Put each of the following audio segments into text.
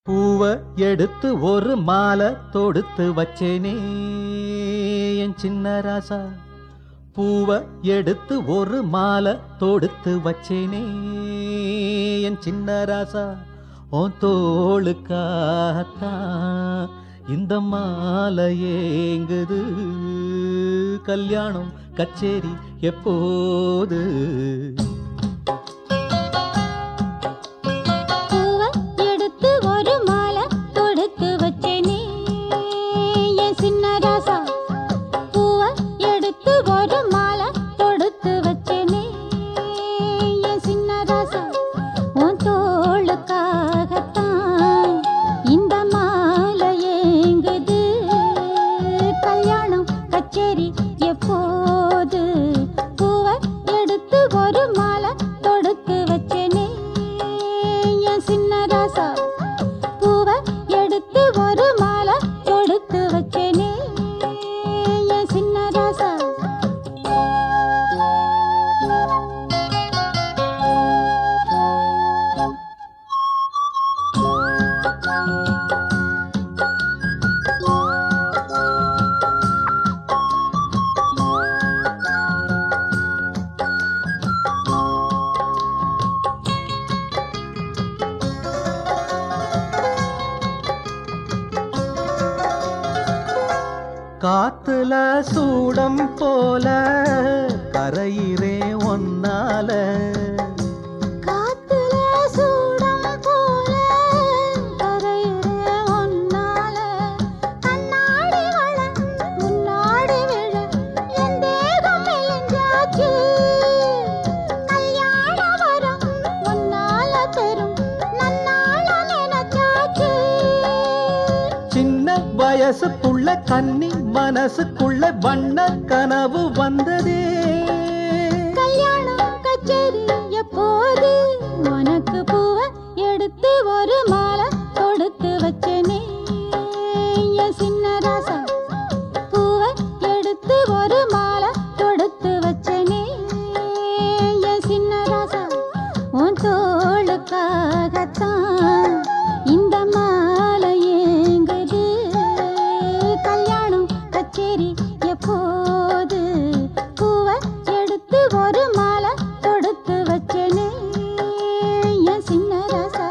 பூவ எடுத்து ஒரு மாலை தொடுத்து வச்சேனே என் சின்ன ராசா பூவ எடுத்து ஒரு மாலை தொடுத்து வச்சேனே என் சின்ன ராசா உன் தோளுக்காகத்தான் இந்த மாலை ஏங்குது கல்யாணம் கச்சேரி எப்போது பூவ எடுத்து ஒரு மாலை தொடுத்து வச்சேனே என் சின்ன ராசா பூவ எடுத்து ஒரு மாலை தொடுத்து வச்சேனே என் சின்ன ராசா உன் தோளுக்காகத்தான் இந்த மாலை ஏங்குது கல்யாணம் கச்சேரி எப்போது பூவ எடுத்து ஒரு மாலை தொடுத்து வச்சேனே என் சின்ன ராசா பூவ எடுத்து ஒரு மாலை தொடுத்து வச்சேனே என் சின்ன ராசா காத்துல சூடம் போல கரையிறே ஒன்னால காத்துல சூடம் போல கரையிற ஒன்னால கண்ணாடி வள முன்னாடி விழ என் தேகம் மெலிஞ்சாச்சு கல்யாண வரம் முன்னால பெரும் நன்னாள நினைச்சாச்சு சின்ன வயசுக்குள்ள கன்னி மனசுக்குள்ள வண்ண கனவு வந்ததே கல்யாணம் கச்சேரி எப்போது உனக்கு பூவ எடுத்து ஒரு மாலை தொடுத்து வச்சேனே என் சின்ன ராசா பூவ எடுத்து ஒரு மாலை தொடுத்து வச்சேனே என் சின்ன ராசா உன் தோளுக்காகத்தான் இந்த மாலை ஏங்குது கல்யாணம் கச்சேரி எப்போது பூவ எடுத்து ஒரு மாலை தொடுத்து வச்சேனே என் சின்ன ராசா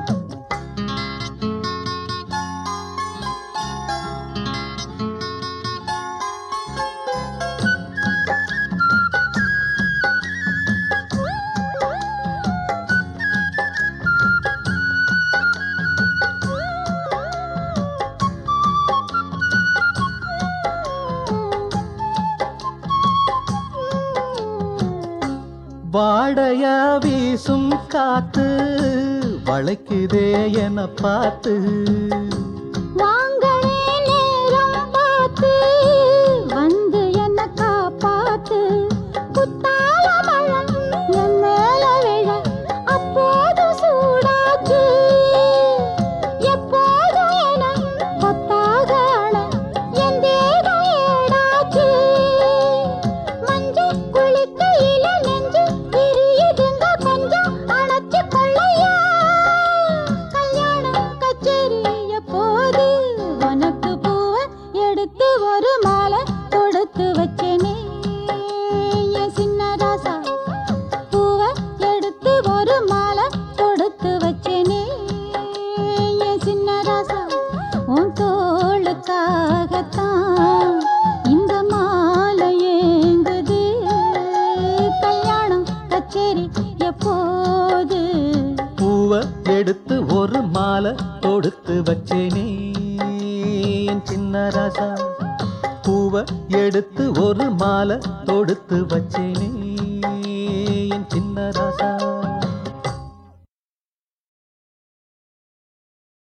வாடைய வீசும் காத்து வளைக்குதே என பார்த்து வாங்களே நேரம் பார்த்து வந்து என்ன காப்பாத்து குத்தால மழை என் மேல விழ அப்போது சூடாச்சு எப்போதும் என கொத்தாக அண என் தேகம் ஏடாச்சு மஞ்சள் குளிக்கையில நெஞ்சு எரியுதுங்க கொஞ்சம் அணைச்சு கொள்ளையா கல்யாணம் கச்சேரி எப்போது உனக்கு பூவ எடுத்து ஒரு மாலை தொடுத்து வச்சேனே என் சின்ன ராசா பூவ எடுத்து ஒரு மாலை தொடுத்து வச்சேனே என் சின்ன ராசா உன் தோளுக்காகத்தான் இந்த மாலை ஏங்குது கல்யாணம் கச்சேரி எப்போது பூவ எடுத்து ஒரு மாலை தொடுத்து வச்சேனே என் சின்ன ராசா பூவ எடுத்து ஒரு மாலை தொடுத்து வச்சேனே என் சின்ன ராசா